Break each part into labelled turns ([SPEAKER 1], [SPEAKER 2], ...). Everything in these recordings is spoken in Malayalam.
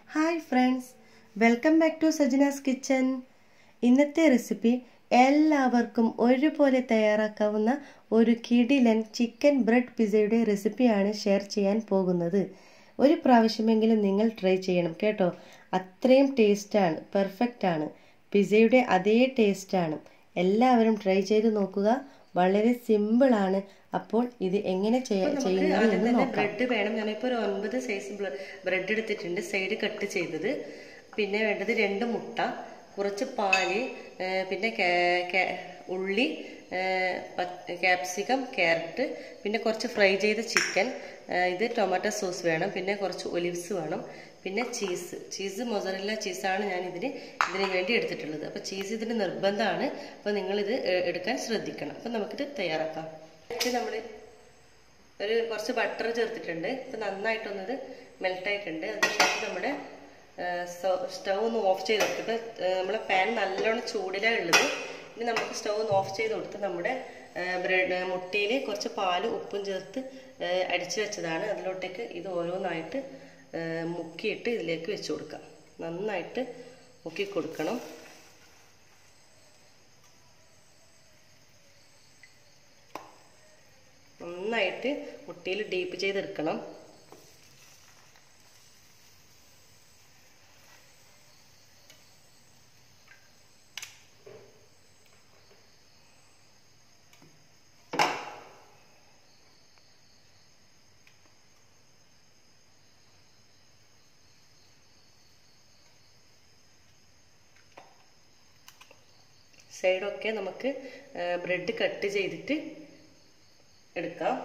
[SPEAKER 1] hi friends welcome back to Sajana's kitchen ഇന്നത്തെ റെസിപ്പി എല്ലാവർക്കും ഒരുപോലെ തയ്യാറാക്കാവുന്ന ഒരു കിടിലൻ ചിക്കൻ ബ്രെഡ് പിസയുടെ റെസിപ്പിയാണ് ഷെയർ ചെയ്യാൻ പോകുന്നത് ഒരു പ്രാവശ്യമെങ്കിലും നിങ്ങൾ ട്രൈ ചെയ്യണം കേട്ടോ അത്രയും ടേസ്റ്റാണ് പെർഫെക്റ്റ് ആണ് പിസയുടെ അതേ ടേസ്റ്റാണ് എല്ലാവരും ട്രൈ ചെയ്ത് നോക്കുക വളരെ സിമ്പിളാണ് അപ്പോൾ ഇത് എങ്ങനെ ചെയ്യുന്നത് എന്ന് നോക്കാം
[SPEAKER 2] ബ്രെഡ് വേണം ഞാനിപ്പോൾ ഒരു ഒൻപത് സൈസ് ബ്രെഡ് എടുത്തിട്ടുണ്ട് സൈഡ് കട്ട് ചെയ്തത് പിന്നെ വേണ്ടത് രണ്ട് മുട്ട കുറച്ച് പാല് പിന്നെ ഉള്ളി ക്യാപ്സിക്കം ക്യാരറ്റ് പിന്നെ കുറച്ച് ഫ്രൈ ചെയ്ത ചിക്കൻ ഇത് ടൊമാറ്റോ സോസ് വേണം പിന്നെ കുറച്ച് ഒലിവ്സ് വേണം പിന്നെ ചീസ് ചീസ് മൊസറല്ല ചീസാണ് ഞാൻ ഇതിന് ഇതിന് വേണ്ടി എടുത്തിട്ടുള്ളത് അപ്പോൾ ചീസ് ഇതിന് നിർബന്ധമാണ് അപ്പോൾ നിങ്ങളിത് എടുക്കാൻ ശ്രദ്ധിക്കണം അപ്പോൾ നമുക്കിത് തയ്യാറാക്കാം നമ്മൾ ഒരു കുറച്ച് ബട്ടർ ചേർത്തിട്ടുണ്ട് ഇപ്പം നന്നായിട്ടൊന്നത് മെൽട്ടായിട്ടുണ്ട് അതിനുശേഷം നമ്മുടെ സ്റ്റൗ ഒന്ന് ഓഫ് ചെയ്ത് കൊടുക്കും ഇപ്പം നമ്മളെ പാൻ നല്ലോണം ചൂടിലാണ് ഉള്ളത് ഇനി നമുക്ക് സ്റ്റൗ ഒന്ന് ഓഫ് ചെയ്ത് കൊടുത്ത് നമ്മുടെ ബ്രെഡ് മുട്ടയിൽ കുറച്ച് പാല് ഉപ്പും ചേർത്ത് അടിച്ചു വെച്ചതാണ് അതിലോട്ടേക്ക് ഇത് ഓരോന്നായിട്ട് മുക്കിയിട്ട് ഇതിലേക്ക് വെച്ച് കൊടുക്കാം നന്നായിട്ട് മുക്കി കൊടുക്കണം നന്നായിട്ട് മുട്ടയിൽ ഡീപ്പ് ചെയ്തെടുക്കണം സൈഡൊക്കെ നമുക്ക് ബ്രെഡ് കട്ട് ചെയ്തിട്ട് എടുക്കാം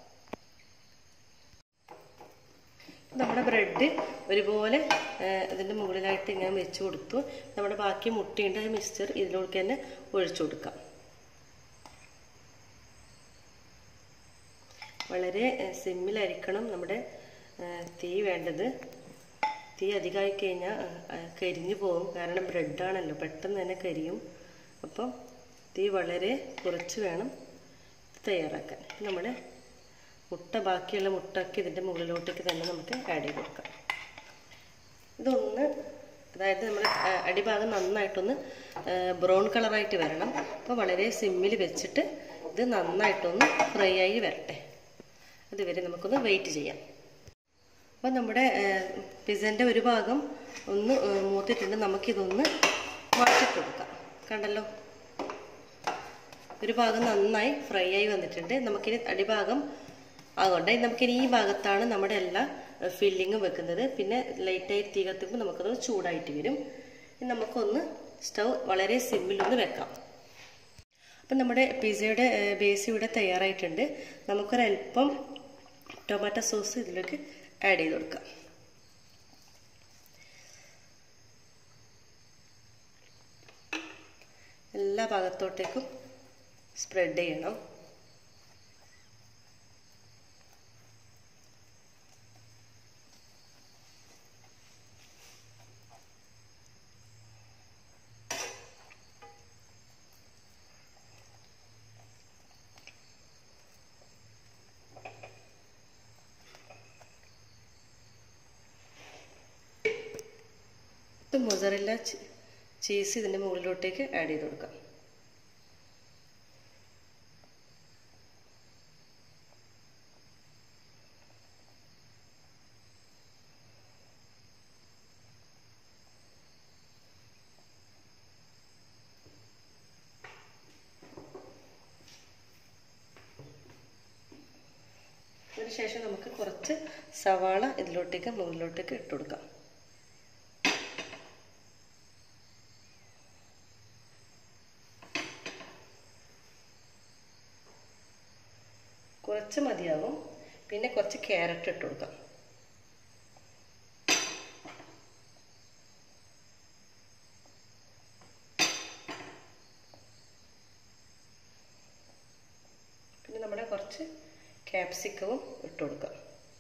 [SPEAKER 2] നമ്മുടെ ബ്രെഡ് ഒരുപോലെ ഇതിൻ്റെ മുകളിലായിട്ട് ഇങ്ങനെ വെച്ച് കൊടുത്തു നമ്മുടെ ബാക്കി മുട്ടയുണ്ട് ആ മിക്സ്ചർ ഇതിലേക്ക് തന്നെ ഒഴിച്ചു കൊടുക്കാം വളരെ സിമ്മിലായിരിക്കണം നമ്മുടെ തീ വേണ്ടത് തീ അധികമായി കഴിഞ്ഞാൽ കരിഞ്ഞു പോകും കാരണം ബ്രെഡാണല്ലോ പെട്ടെന്ന് തന്നെ കരിയും അപ്പം തീ വളരെ കുറച്ച് വേണം തയ്യാറാക്കാൻ നമ്മുടെ മുട്ട ബാക്കിയുള്ള മുട്ടയൊക്കെ ഇതിൻ്റെ മുകളിലോട്ടേക്ക് തന്നെ നമുക്ക് ആഡ് ചെയ്ത് കൊടുക്കാം ഇതൊന്ന് അതായത് നമ്മുടെ അടിഭാഗം നന്നായിട്ടൊന്ന് ബ്രൗൺ കളറായിട്ട് വരണം അപ്പോൾ വളരെ സിമ്മിൽ വെച്ചിട്ട് ഇത് നന്നായിട്ടൊന്ന് ഫ്രൈ ആയി വരട്ടെ അതുവരെ നമുക്കൊന്ന് വെയിറ്റ് ചെയ്യാം അപ്പോൾ നമ്മുടെ പിസൻ്റെ ഒരു ഭാഗം ഒന്ന് മൂത്തിട്ടുണ്ട് നമുക്കിതൊന്ന് മാറ്റി കൊടുക്കാം കണ്ടല്ലോ ഒരു ഭാഗം നന്നായി ഫ്രൈ ആയി വന്നിട്ടുണ്ട് നമുക്കിനി അടിഭാഗം ആകണ്ട നമുക്കിനി ഈ ഭാഗത്താണ് നമ്മുടെ എല്ലാ ഫില്ലിങ്ങും വെക്കുന്നത് പിന്നെ ലൈറ്റായി തീ കത്തുമ്പോൾ നമുക്കത് ചൂടായിട്ട് വരും നമുക്കൊന്ന് സ്റ്റൗ വളരെ സിമ്മിലൊന്ന് വെക്കാം അപ്പം നമ്മുടെ പിസയുടെ ബേസ് ഇവിടെ തയ്യാറായിട്ടുണ്ട് നമുക്കൊരല്പം ടൊമാറ്റോ സോസ് ഇതിലേക്ക് ആഡ് ചെയ്ത് കൊടുക്കാം എല്ലാ ഭാഗത്തോട്ടേക്കും സ്പ്രെഡ് ചെയ്യണം മൊസറില്ല ചീസ് ഇതിൻ്റെ മുകളിലോട്ടേക്ക് ആഡ് ചെയ്ത് കൊടുക്കാം അതിനുശേഷം നമുക്ക് കുറച്ച് സവാള ഇതിലോട്ടേക്ക് മുകളിലോട്ടേക്ക് ഇട്ട് കൊടുക്കാം കുറച്ച് മതിയാവും പിന്നെ കുറച്ച് ക്യാരറ്റ് ഇട്ട് കൊടുക്കാം പിന്നെ നമ്മുടെ കുറച്ച് ക്യാപ്സിക്കവും ഇട്ട് കൊടുക്കാം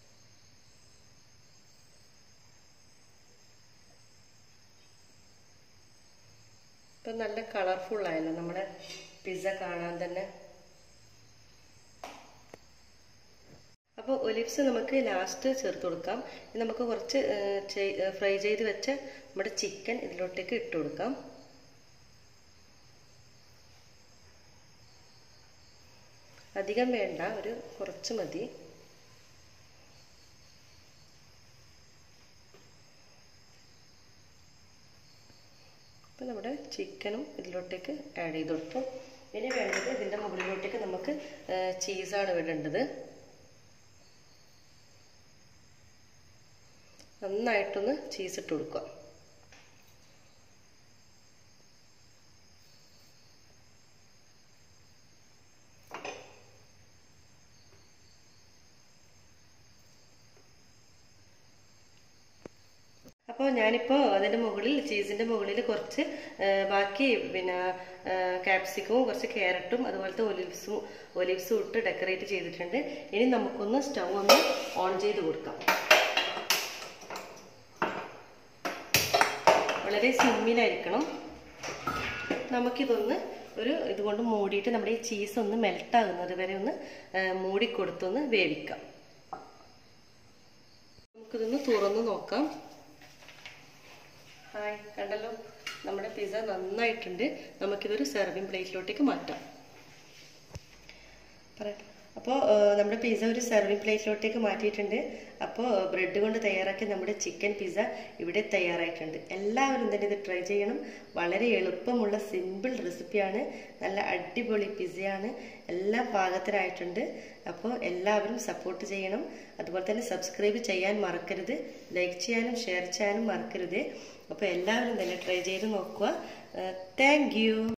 [SPEAKER 2] ഇപ്പം നല്ല കളർഫുൾ ആയല്ലോ നമ്മുടെ പിസ്സ കാണാൻ തന്നെ അപ്പോൾ ഒലിവ്സ് നമുക്ക് ലാസ്റ്റ് ചേർത്ത് കൊടുക്കാം ഇനി നമുക്ക് കുറച്ച് ഫ്രൈ ചെയ്ത് വെച്ച നമ്മുടെ ചിക്കൻ ഇതിലോട്ടേക്ക് ഇട്ട് കൊടുക്കാം അധികം വേണ്ട ഒരു കുറച്ച് മതി അപ്പം നമ്മുടെ ചിക്കനും ഇതിലോട്ടേക്ക് ആഡ് ചെയ്ത് കൊടുത്തു ഇനി വേണ്ടത് ഇതിൻ്റെ മുകളിലോട്ടേക്ക് നമുക്ക് ചീസാണ് വിടേണ്ടത് നന്നായിട്ടൊന്ന് ചീസ് ഇട്ട് കൊടുക്കുക അപ്പോൾ ഞാനിപ്പോൾ അതിൻ്റെ മുകളിൽ ചീസിൻ്റെ മുകളിൽ കുറച്ച് ബാക്കി പിന്നെ ക്യാപ്സിക്കവും കുറച്ച് ക്യാരറ്റും അതുപോലത്തെ ഒലിവ്സും ഒലിവ്സും ഇട്ട് ഡെക്കറേറ്റ് ചെയ്തിട്ടുണ്ട് ഇനി നമുക്കൊന്ന് സ്റ്റൗ ഒന്ന് ഓൺ ചെയ്ത് കൊടുക്കാം വളരെ സിമ്മിലായിരിക്കണം നമുക്കിതൊന്ന് ഒരു ഇതുകൊണ്ട് മൂടിയിട്ട് നമ്മുടെ ഈ ചീസ് ഒന്ന് മെൽറ്റ് ആകുന്നത് വരെ ഒന്ന് മൂടിക്കൊടുത്തൊന്ന് വേവിക്കാം നമുക്കിതൊന്ന് തുറന്ന് നോക്കാം ഹായ് കണ്ടല്ലോ നമ്മുടെ പിസ്സ നന്നായിട്ടുണ്ട് നമുക്കിതൊരു സെർവിങ് പ്ലേറ്റിലോട്ടേക്ക് മാറ്റാം പറയാം അപ്പോൾ നമ്മുടെ പിസ്സ ഒരു സെർവിങ് പ്ലേറ്റിലോട്ടേക്ക് മാറ്റിയിട്ടുണ്ട് അപ്പോൾ ബ്രെഡ് കൊണ്ട് തയ്യാറാക്കിയ നമ്മുടെ ചിക്കൻ പിസ്സ ഇവിടെ തയ്യാറായിട്ടുണ്ട് എല്ലാവരും തന്നെ ഇത് ട്രൈ ചെയ്യണം വളരെ എളുപ്പമുള്ള സിമ്പിൾ റെസിപ്പിയാണ് നല്ല അടിപൊളി പിസ്സയാണ് എല്ലാം പാകത്തിനായിട്ടുണ്ട് അപ്പോൾ എല്ലാവരും സപ്പോർട്ട് ചെയ്യണം അതുപോലെ തന്നെ സബ്സ്ക്രൈബ് ചെയ്യാൻ മറക്കരുത് ലൈക്ക് ചെയ്യാനും ഷെയർ ചെയ്യാനും മറക്കരുത് അപ്പോൾ എല്ലാവരും തന്നെ ട്രൈ ചെയ്ത് നോക്കുക താങ്ക്